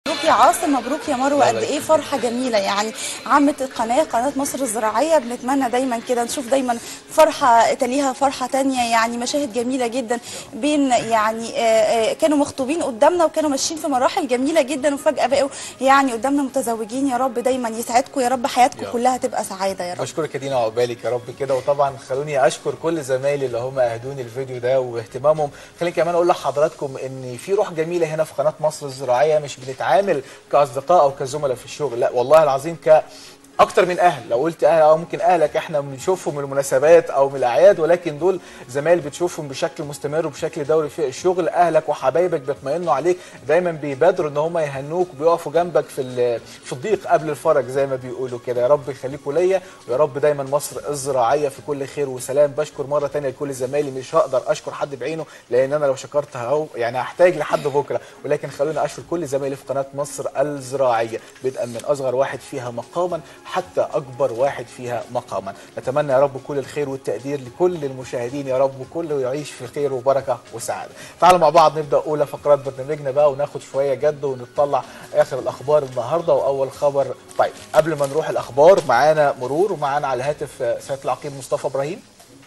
مبروك يا عاصم مبروك يا مروه قد ايه فرحه جميله يعني عامه القناه قناه مصر الزراعيه بنتمنى دايما كده نشوف دايما فرحه تليها فرحه تانية يعني مشاهد جميله جدا بين يعني آه، آه، كانوا مخطوبين قدامنا وكانوا ماشيين في مراحل جميله جدا وفجاه بقوا يعني قدامنا متزوجين يا رب دايما يسعدكم يا رب حياتكم يا رب. كلها تبقى سعاده يا رب بشكرك يا دينا وعقبالك يا رب كده وطبعا خلوني اشكر كل زمايلي اللي هم اهدوني الفيديو ده واهتمامهم خليني كمان اقول لحضراتكم ان في روح جميله هنا في قناه مصر الزراعيه مش بنتعامل كاصدقاء او كزملاء في الشغل لا والله العظيم ك اكتر من اهل لو قلت اهل او ممكن اهلك احنا بنشوفهم من المناسبات او من الاعياد ولكن دول زمايل بتشوفهم بشكل مستمر وبشكل دوري في الشغل اهلك وحبايبك بيطمئنوا عليك دايما بيبادروا ان هم يهنوك وبيقفوا جنبك في ال- في الضيق قبل الفرج زي ما بيقولوا كده يا رب يخليكوا ليا ويا رب دايما مصر الزراعيه في كل خير وسلام بشكر مره تانية لكل زمايلي مش هقدر اشكر حد بعينه لان انا لو شكرت اهو يعني هحتاج لحد بكره ولكن خلوني اشكر كل زمايلي في قناه مصر الزراعيه بدءا من اصغر واحد فيها مقاما حتى اكبر واحد فيها مقاما نتمنى يا رب كل الخير والتقدير لكل المشاهدين يا رب وكله يعيش في خير وبركه وسعاده تعالوا مع بعض نبدا اولى فقرات برنامجنا بقى وناخد شويه جد ونطلع اخر الاخبار النهارده واول خبر طيب قبل ما نروح الاخبار معانا مرور ومعانا على الهاتف آه، سياده العقيد مصطفى ابراهيم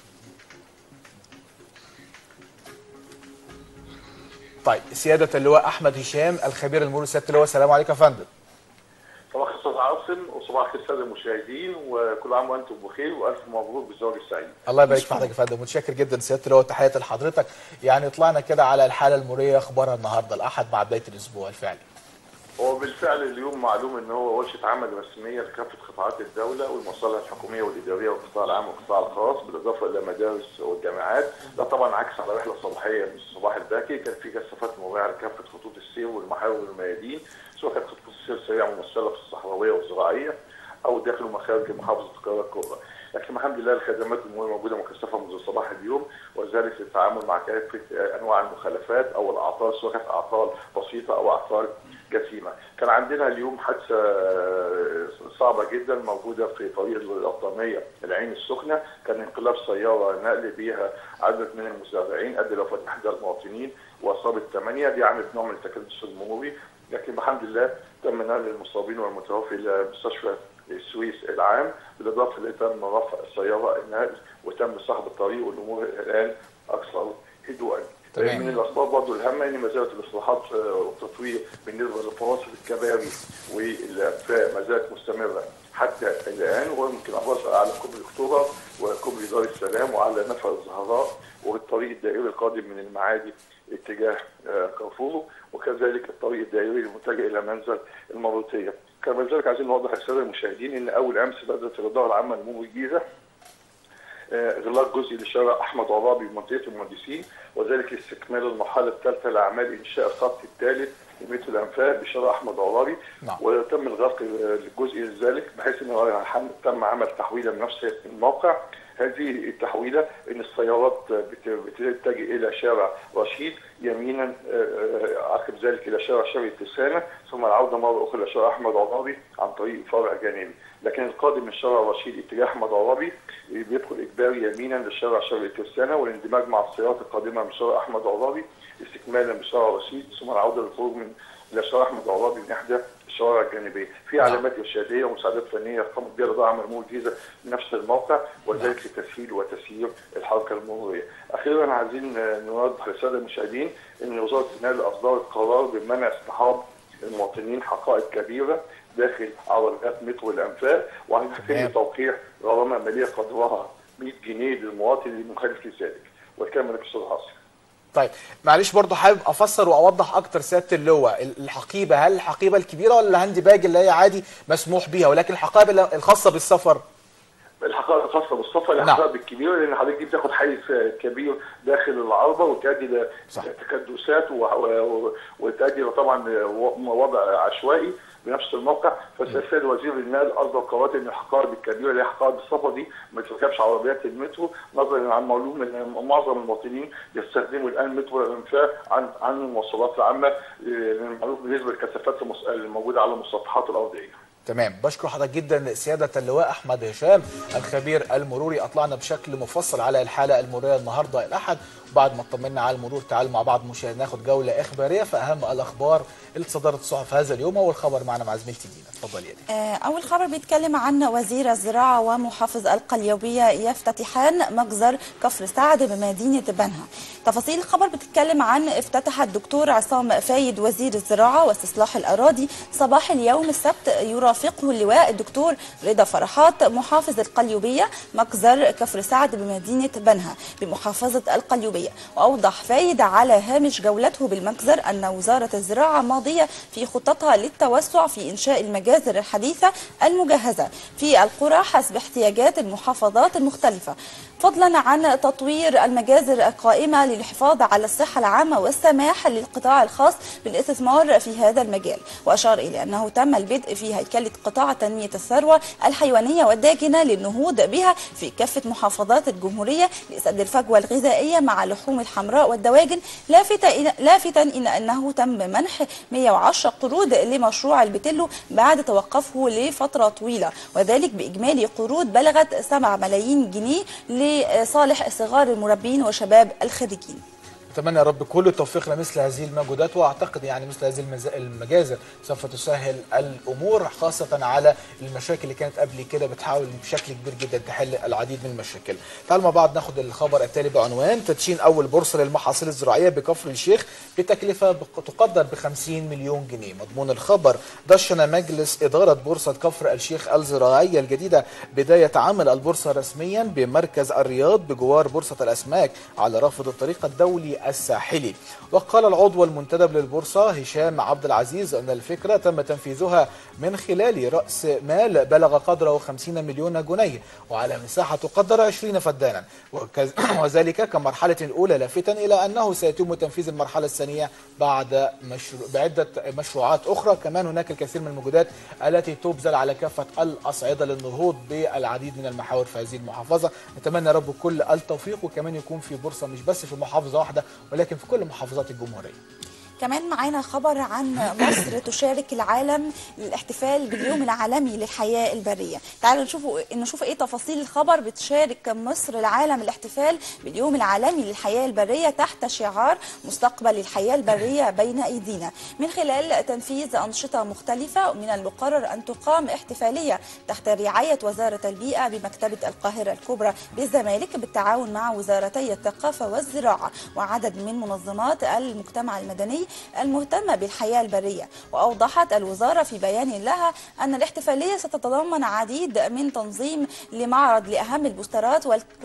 طيب سياده اللواء احمد هشام الخبير المرور سياده اللواء السلام عليكم يا فندم صباح الخير استاذ عاصم وصباح الخير الساده المشاهدين وكل عام وانتم بخير والف مبروك بالزواج السعيد. الله يبارك في حضرتك يا فندم متشكر جدا سياده اللواء تحياتي لحضرتك يعني طلعنا كده على الحاله المروريه اخبارها النهارده الاحد مع بدايه الاسبوع الفعلي هو بالفعل اليوم معلوم ان هو ورشه عمل رسميه لكافه قطاعات الدوله والمصالح الحكوميه والاداريه والقطاع العام والقطاع الخاص بالاضافه الى المدارس والجامعات ده طبعا عكس على رحله صباحيه من الصباح الباكر كان في كثافات مروريه على كافه خطوط السير والمحاور والميادين سواء كانت خطوط السير السريعه ممثله في الصحراويه والزراعيه او داخل ومخارج محافظه القاهره الكبرى. لكن الحمد لله الخدمات المروريه موجوده مكثفه منذ صباح اليوم وذلك للتعامل مع كافه انواع المخالفات او الاعطال سواء كانت اعطال بسيطه او اعطال جسيمه. كان عندنا اليوم حادثه صعبه جدا موجوده في طريق القطاميه العين السخنه كان انقلاب سياره نقل بيها عدد من المزارعين ادى الى وفاه احدى المواطنين واصابت ثمانيه دي عملت نوع من التكدس المروري لكن الحمد لله تم نقل المصابين والمتوفي الى مستشفى السويس العام بالاضافه لتم رفع السياره النقل وتم سحب الطريق والامور الان اكثر هدوءا. تمام. من الاسباب برضه الهامه ان ما زالت الاصلاحات آه، والتطوير بالنسبه لفواصل الكباري والانفاق ما زالت مستمره حتى الان ويمكن ابرز على كوبري اكتوبر وكوبري دار السلام وعلى نفق الزهراء والطريق الدائري القادم من المعادي اتجاه آه، كارفور وكذلك الطريق الدائري المتجه الى منزل المروتيه. كما ذلك عايزين نوضح للساده المشاهدين ان اول امس بدات الاداره العامه لنمو الجيزه آه، اغلاق جزئي لشارع احمد عرابي بمنطقه المهندسين وذلك لاستكمال المرحله الثالثه لاعمال انشاء الخط الثالث لمترو الانفاق بشارع احمد عرابي نعم. وتم الغلق آه، الجزء لذلك بحيث ان تم عمل تحويله من نفس الموقع هذه التحويله ان السيارات بت- بتتجه الى شارع رشيد يمينا آه، آه، عقب ذلك الى شارع شرقي التسانه ثم العوده مره اخرى الى شارع احمد عرابي عن طريق فرع جانبي لكن القادم من شارع رشيد اتجاه احمد عرابي بيدخل اجباري يمينا لشارع شرقي الترسانه والاندماج مع السيارات القادمه من شارع احمد عرابي استكمالا بشارع رشيد ثم العوده للخروج من الى شارع احمد عرابي من احدى الشوارع الجانبيه، في نعم. علامات ارشاديه ومساعدات فنيه قامت بها الاداره العامه للمرور الجيزه بنفس الموقع وذلك لتسهيل وتسيير الحركه المروريه. اخيرا عايزين آه، نوضح للساده المشاهدين ان وزاره النقل اصدرت قرار بمنع اصطحاب المواطنين حقائق كبيره داخل عربيات مترو الانفاق تمام. وهيتم توقيع غرامه ماليه قدرها 100 جنيه للمواطن المخالف لذلك. والكلام لك استاذ عاصم. طيب معلش برضو حابب افسر واوضح اكتر سياده اللواء ال- الحقيبه هل الحقيبه الكبيره ولا الهاند باج اللي هي عادي مسموح بيها ولكن الحقائب اللي- الخاصه بالسفر الحقائق الخاصه بالصفه نعم. الحقائق الكبيره لان حضرتك دي بتاخد حيز كبير داخل العربه وتؤدي الى صح. تكدسات و- و- وتؤدي الى طبعا و- وضع عشوائي بنفس الموقع فالسيد وزير النقل اصدر قرارات ان الحقائب الكبيره اللي هي حقائب الصفه دي ما تركبش عربيات المترو نظرا عن معلوم ان معظم المواطنين يستخدموا الان مترو الانفاق عن عن المواصلات العامه آه، لأن معروف بالنسبه للكثافات المس- الموجوده على المسطحات الارضيه. تمام بشكر حضرتك جدا سيادة اللواء أحمد هشام الخبير المروري أطلعنا بشكل مفصل على الحالة المرورية النهاردة الأحد بعد ما اطمنا على المرور تعالوا مع بعض مشاهد ناخد جوله اخباريه في اهم الاخبار اللي صدرت الصحف هذا اليوم اول خبر معنا مع زميلتي دينا اتفضلي يا دينا آه، أول خبر بيتكلم عن وزير الزراعة ومحافظ القليوبية يفتتحان مجزر كفر سعد بمدينة بنها تفاصيل الخبر بتتكلم عن افتتح الدكتور عصام فايد وزير الزراعة واستصلاح الأراضي صباح اليوم السبت يرافقه اللواء الدكتور رضا فرحات محافظ القليوبية مجزر كفر سعد بمدينة بنها بمحافظة القليوبية وأوضح فايد على هامش جولته بالمجزر أن وزارة الزراعة ماضية في خططها للتوسع في إنشاء المجازر الحديثة المجهزة في القرى حسب احتياجات المحافظات المختلفة فضلا عن تطوير المجازر القائمة للحفاظ على الصحة العامة والسماح للقطاع الخاص بالاستثمار في هذا المجال وأشار إلى أنه تم البدء في هيكلة قطاع تنمية الثروة الحيوانية والداجنة للنهوض بها في كافة محافظات الجمهورية لسد الفجوة الغذائية مع اللحوم الحمراء والدواجن لافتا إلى- لافتا إلى أنه تم منح 110 قروض لمشروع البتلو بعد توقفه لفترة طويلة وذلك بإجمالي قروض بلغت 7 ملايين جنيه لصالح صغار المربين وشباب الخريجين اتمنى يا رب كل التوفيق لمثل هذه المجهودات واعتقد يعني مثل هذه المز- المجازر سوف تسهل الامور خاصه على المشاكل اللي كانت قبل كده بتحاول بشكل كبير جدا تحل العديد من المشاكل. تعالوا مع بعض ناخد الخبر التالي بعنوان تدشين اول بورصه للمحاصيل الزراعيه بكفر الشيخ بتكلفه بق- تقدر ب 50 مليون جنيه. مضمون الخبر دشن مجلس اداره بورصه كفر الشيخ الزراعيه الجديده بدايه عمل البورصه رسميا بمركز الرياض بجوار بورصه الاسماك على رافد الطريق الدولي الساحلي وقال العضو المنتدب للبورصة هشام عبد العزيز أن الفكرة تم تنفيذها من خلال رأس مال بلغ قدره 50 مليون جنيه وعلى مساحة تقدر 20 فدانا وكز- وذلك كمرحلة أولى لافتا إلى أنه سيتم تنفيذ المرحلة الثانية بعد مشروع بعدة مشروعات أخرى كمان هناك الكثير من المجهودات التي تبذل على كافة الأصعدة للنهوض بالعديد من المحاور في هذه المحافظة نتمنى يا رب كل التوفيق وكمان يكون في بورصة مش بس في محافظة واحدة ولكن في كل محافظات الجمهورية كمان معانا خبر عن مصر تشارك العالم للاحتفال باليوم العالمي للحياة البرية تعالوا نشوفوا نشوف ايه تفاصيل الخبر بتشارك مصر العالم الاحتفال باليوم العالمي للحياة البرية تحت شعار مستقبل الحياة البرية بين ايدينا من خلال تنفيذ أنشطة مختلفة من المقرر أن تقام احتفالية تحت رعاية وزارة البيئة بمكتبة القاهرة الكبرى بالزمالك بالتعاون مع وزارتي الثقافة والزراعة وعدد من منظمات المجتمع المدني المهتمة بالحياة البرية وأوضحت الوزارة في بيان لها أن الاحتفالية ستتضمن عديد من تنظيم لمعرض لأهم البوسترات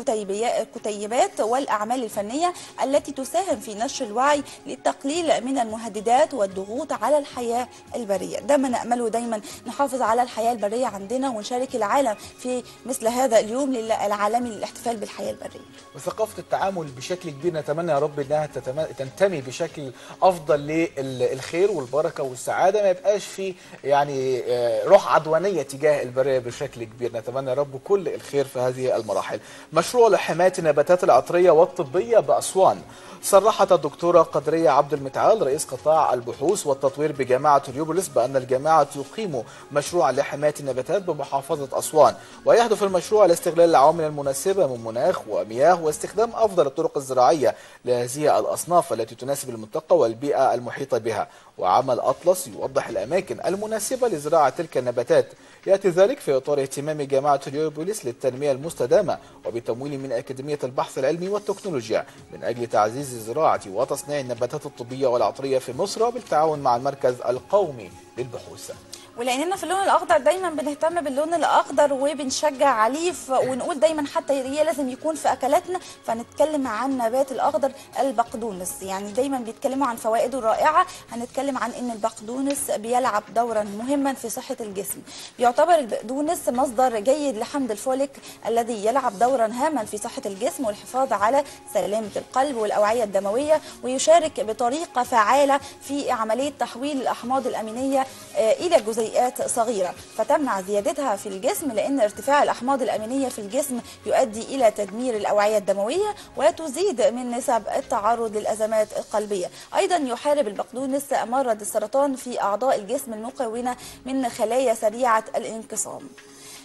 والكتيبات والأعمال الفنية التي تساهم في نشر الوعي للتقليل من المهددات والضغوط على الحياة البرية ده ما نأمله دايما نحافظ على الحياة البرية عندنا ونشارك العالم في مثل هذا اليوم لل- العالمي للاحتفال بالحياة البرية وثقافة التعامل بشكل كبير نتمنى يا رب انها تتم- تنتمي بشكل افضل للخير والبركة والسعادة ما يبقاش في يعني آه، روح عدوانية تجاه البرية بشكل كبير نتمنى يا رب كل الخير في هذه المراحل مشروع لحماية النباتات العطرية والطبية بأسوان صرحت الدكتورة قدرية عبد المتعال رئيس قطاع البحوث والتطوير بجامعة ريوبوليس بأن الجامعة تقيم مشروعا لحماية النباتات بمحافظة أسوان ويهدف المشروع لاستغلال العوامل المناسبة من مناخ ومياه واستخدام أفضل الطرق الزراعية لهذه الأصناف التي تناسب المنطقة والبيئة المحيطة بها وعمل أطلس يوضح الأماكن المناسبة لزراعة تلك النباتات يأتي ذلك في إطار اهتمام جامعة ريوبوليس للتنمية المستدامة وبتمويل من أكاديمية البحث العلمي والتكنولوجيا من أجل تعزيز زراعة وتصنيع النباتات الطبية والعطرية في مصر بالتعاون مع المركز القومي للبحوث ولاننا في اللون الاخضر دايما بنهتم باللون الاخضر وبنشجع عليه ف- ونقول دايما حتى هي لازم يكون في اكلاتنا فنتكلم عن نبات الاخضر البقدونس يعني دايما بيتكلموا عن فوائده الرائعه هنتكلم عن ان البقدونس بيلعب دورا مهما في صحه الجسم بيعتبر البقدونس مصدر جيد لحمض الفوليك الذي يلعب دورا هاما في صحه الجسم والحفاظ على سلامه القلب والاوعيه الدمويه ويشارك بطريقه فعاله في عمليه تحويل الاحماض الامينيه آه، الى جزيئات صغيره فتمنع زيادتها في الجسم لان ارتفاع الاحماض الامينيه في الجسم يؤدي الى تدمير الاوعيه الدمويه وتزيد من نسب التعرض للازمات القلبيه ايضا يحارب البقدونس مرض السرطان في اعضاء الجسم المكونه من خلايا سريعه الانقسام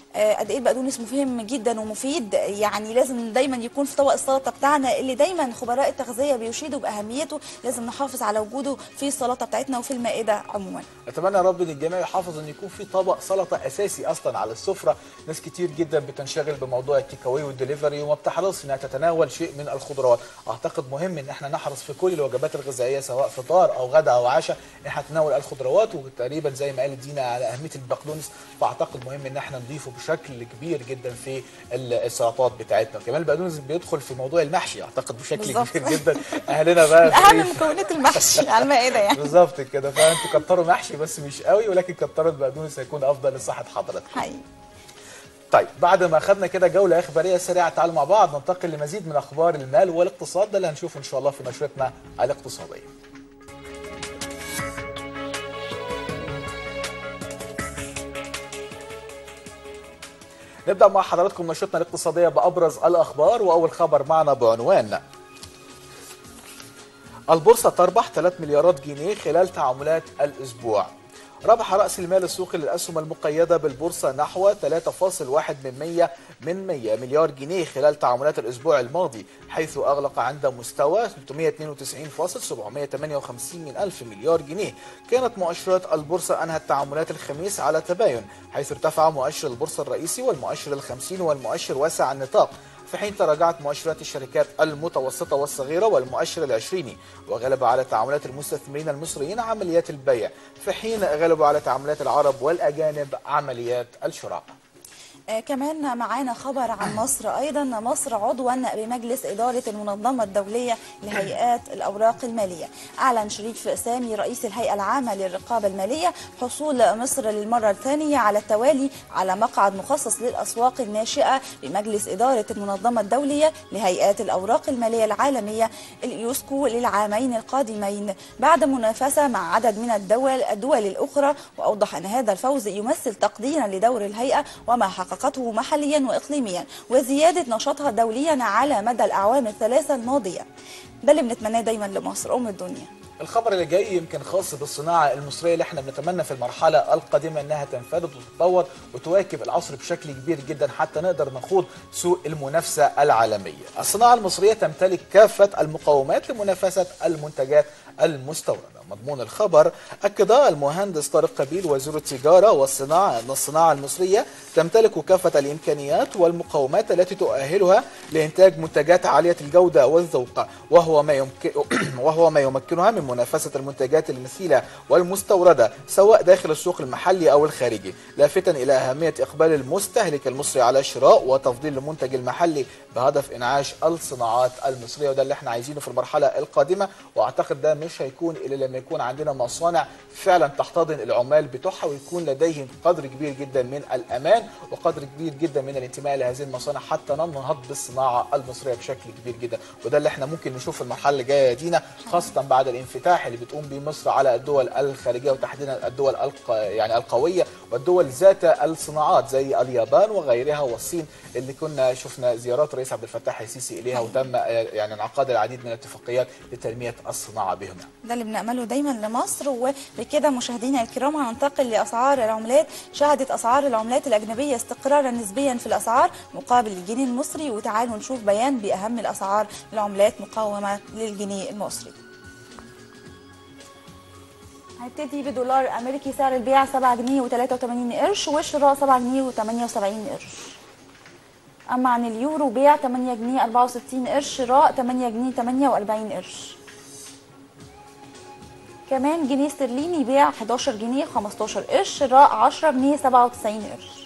آه، قد ايه البقدونس مهم جدا ومفيد يعني لازم دايما يكون في طبق السلطه بتاعنا اللي دايما خبراء التغذيه بيشيدوا باهميته لازم نحافظ على وجوده في السلطه بتاعتنا وفي المائده عموما اتمنى يا رب ان الجميع يحافظ ان يكون في طبق سلطه اساسي اصلا على السفره ناس كتير جدا بتنشغل بموضوع التيك اواي والدليفري وما بتحرصش انها تتناول شيء من الخضروات اعتقد مهم ان احنا نحرص في كل الوجبات الغذائيه سواء فطار او غدا او عشاء ان احنا نتناول الخضروات وتقريبا زي ما قالت دينا على اهميه البقدونس فاعتقد مهم ان احنا نضيفه بشكل كبير جدا في ال- السلطات بتاعتنا كمان البقدونس بيدخل في موضوع المحشي اعتقد بشكل بالظبط. كبير جدا اهلنا بقى من اهم في- مكونات المحشي على المائده يعني بالظبط كده فانتوا كتروا محشي بس مش قوي ولكن كتروا البقدونس هيكون افضل لصحه حضرتك حقيقي طيب بعد ما اخذنا كده جوله اخباريه سريعه تعالوا مع بعض ننتقل لمزيد من اخبار المال والاقتصاد ده اللي هنشوفه ان شاء الله في نشرتنا الاقتصاديه نبدا مع حضراتكم نشرتنا الاقتصاديه بابرز الاخبار واول خبر معنا بعنوان البورصة تربح 3 مليارات جنيه خلال تعاملات الأسبوع ربح رأس المال السوقي للأسهم المقيدة بالبورصة نحو 3.1 من 100 من 100 مليار جنيه خلال تعاملات الأسبوع الماضي حيث أغلق عند مستوى 392.758 من ألف مليار جنيه كانت مؤشرات البورصة أنهت تعاملات الخميس على تباين حيث ارتفع مؤشر البورصة الرئيسي والمؤشر الخمسين والمؤشر واسع النطاق في حين تراجعت مؤشرات الشركات المتوسطة والصغيرة والمؤشر العشريني وغلب على تعاملات المستثمرين المصريين عمليات البيع في حين غلبوا على تعاملات العرب والأجانب عمليات الشراء آه، كمان معانا خبر عن مصر ايضا مصر عضوا بمجلس اداره المنظمه الدوليه لهيئات الاوراق الماليه اعلن شريف سامي رئيس الهيئه العامه للرقابه الماليه حصول مصر للمره الثانيه على التوالي على مقعد مخصص للاسواق الناشئه بمجلس اداره المنظمه الدوليه لهيئات الاوراق الماليه العالميه اليوسكو للعامين القادمين بعد منافسه مع عدد من الدول الدول الاخرى واوضح ان هذا الفوز يمثل تقديرا لدور الهيئه وما حققته محليا واقليميا وزياده نشاطها دوليا على مدى الاعوام الثلاثه الماضيه ده اللي بنتمناه دايما لمصر ام الدنيا الخبر اللي جاي يمكن خاص بالصناعة المصرية اللي احنا بنتمنى في المرحلة القادمة انها تنفرد وتتطور وتواكب العصر بشكل كبير جدا حتى نقدر نخوض سوق المنافسة العالمية. الصناعة المصرية تمتلك كافة المقومات لمنافسة المنتجات المستوردة. مضمون الخبر أكد المهندس طارق قبيل وزير التجارة والصناعة أن الصناعة المصرية تمتلك كافة الإمكانيات والمقومات التي تؤهلها لإنتاج منتجات عالية الجودة والذوق وهو ما يمكن وهو ما يمكنها من منافسة المنتجات المثيلة والمستوردة سواء داخل السوق المحلي أو الخارجي لافتا إلى أهمية إقبال المستهلك المصري على شراء وتفضيل المنتج المحلي بهدف إنعاش الصناعات المصرية وده اللي احنا عايزينه في المرحلة القادمة وأعتقد ده مش هيكون إلا لما يكون عندنا مصانع فعلا تحتضن العمال بتوعها ويكون لديهم قدر كبير جدا من الأمان وقدر كبير جدا من الانتماء لهذه المصانع حتى ننهض بالصناعة المصرية بشكل كبير جدا وده اللي احنا ممكن نشوف في المرحلة اللي جاية دينا خاصة بعد الانفتاح اللي بتقوم به مصر على الدول الخارجية وتحديدا الدول الق... يعني القوية والدول ذات الصناعات زي اليابان وغيرها والصين اللي كنا شفنا زيارات الرئيس عبد الفتاح السيسي إليها وتم آه، يعني انعقاد العديد من الاتفاقيات لتنمية الصناعة بهم ده اللي بنأمله دايما لمصر وبكده مشاهدينا الكرام هننتقل لأسعار العملات شهدت أسعار العملات الأجنبية استقرارا نسبيا في الأسعار مقابل الجنيه المصري وتعالوا نشوف بيان بأهم الأسعار العملات مقاومة للجنيه المصري هنبتدي بدولار أمريكي سعر البيع 7 جنيه و83 قرش والشراء 7 جنيه و78 قرش أما عن اليورو بيع 8 جنيه 64 قرش شراء 8 جنيه 48 قرش كمان جنيه استرليني بيع 11 جنيه 15 قرش شراء 10 جنيه 97 قرش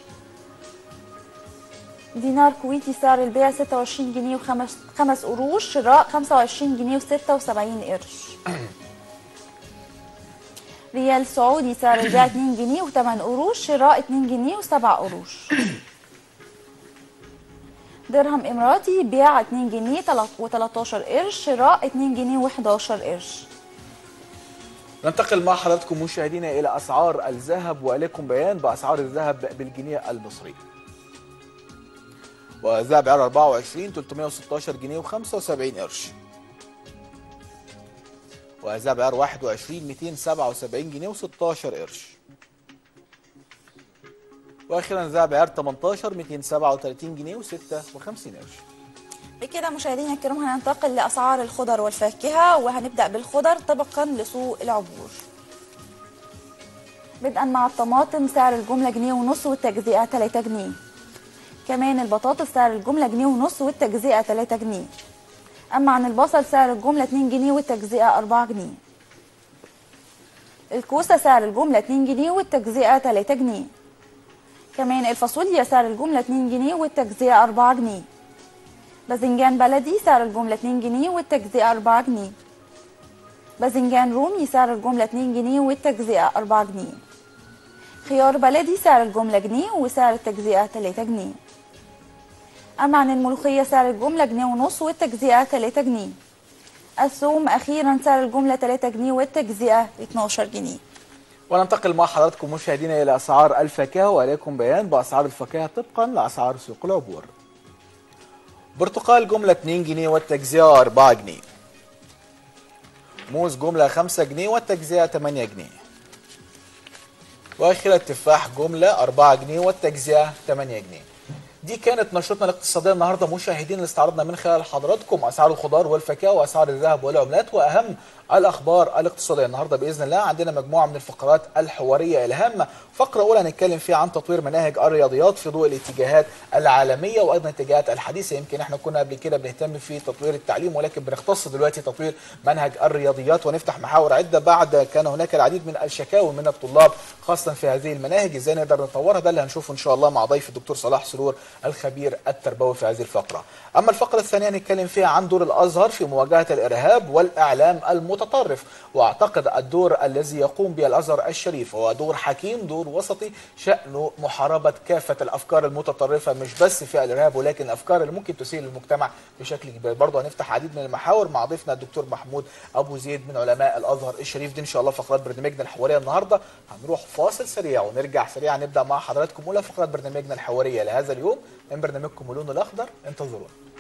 دينار كويتي سعر البيع 26 جنيه وخمس خمس قروش شراء 25 جنيه و76 قرش ريال سعودي سعر البيع 2 جنيه و8 قروش شراء 2 جنيه و7 قروش درهم اماراتي بيع 2 جنيه و13 قرش شراء 2 جنيه و11 قرش ننتقل مع حضراتكم مشاهدينا الى اسعار الذهب واليكم بيان باسعار الذهب بالجنيه المصري. وذهب عيار 24 316 جنيه و75 قرش. وذهب عيار 21 277 جنيه و16 قرش. واخيرا ذهب عيار 18 237 جنيه و56 قرش بكده مشاهدينا الكرام هننتقل لاسعار الخضر والفاكهه وهنبدا بالخضر طبقا لسوق العبور بدءا مع الطماطم سعر الجمله جنيه ونص والتجزئه 3 جنيه كمان البطاطس سعر الجمله جنيه ونص والتجزئه 3 جنيه اما عن البصل سعر الجمله 2 جنيه والتجزئه 4 جنيه الكوسه سعر الجمله 2 جنيه والتجزئه 3 جنيه كمان الفاصوليا سعر الجمله 2 جنيه والتجزئه 4 جنيه باذنجان بلدي سعر الجملة 2 جنيه والتجزئة 4 جنيه باذنجان رومي سعر الجملة 2 جنيه والتجزئة 4 جنيه خيار بلدي سعر الجملة جنيه وسعر التجزئة 3 جنيه أما عن الملوخية سعر الجملة جنيه ونص والتجزئة 3 جنيه الثوم أخيرا سعر الجملة 3 جنيه والتجزئة 12 جنيه وننتقل مع حضراتكم مشاهدينا الى اسعار الفاكهه واليكم بيان باسعار الفاكهه طبقا لاسعار سوق العبور برتقال جملة 2 جنيه والتجزئة 4 جنيه موز جملة 5 جنيه والتجزئة 8 جنيه وأخيرا التفاح جملة 4 جنيه والتجزئة 8 جنيه دي كانت نشرتنا الاقتصادية النهاردة مشاهدين اللي استعرضنا من خلال حضراتكم أسعار الخضار والفاكهة وأسعار الذهب والعملات وأهم الأخبار الاقتصادية النهاردة بإذن الله عندنا مجموعة من الفقرات الحوارية الهامة فقرة أولى هنتكلم فيها عن تطوير مناهج الرياضيات في ضوء الاتجاهات العالمية وأيضا الاتجاهات الحديثة يمكن احنا كنا قبل كده بنهتم في تطوير التعليم ولكن بنختص دلوقتي تطوير منهج الرياضيات ونفتح محاور عدة بعد كان هناك العديد من الشكاوى من الطلاب خاصة في هذه المناهج ازاي نقدر نطورها ده اللي هنشوفه ان شاء الله مع ضيف الدكتور صلاح سرور الخبير التربوي في هذه الفقرة اما الفقرة الثانية هنتكلم فيها عن دور الازهر في مواجهة الارهاب والاعلام المتطرف واعتقد الدور الذي يقوم به الازهر الشريف هو دور حكيم دور وسطي شأنه محاربة كافة الافكار المتطرفة مش بس في الارهاب ولكن الافكار اللي ممكن تسيء للمجتمع بشكل كبير برضه هنفتح عديد من المحاور مع ضيفنا الدكتور محمود ابو زيد من علماء الازهر الشريف دي ان شاء الله فقرات برنامجنا الحواريه النهارده هنروح فاصل سريع ونرجع سريعا نبدا مع حضراتكم اولى فقرات برنامجنا الحواريه لهذا اليوم من برنامجكم اللون الاخضر انتظرونا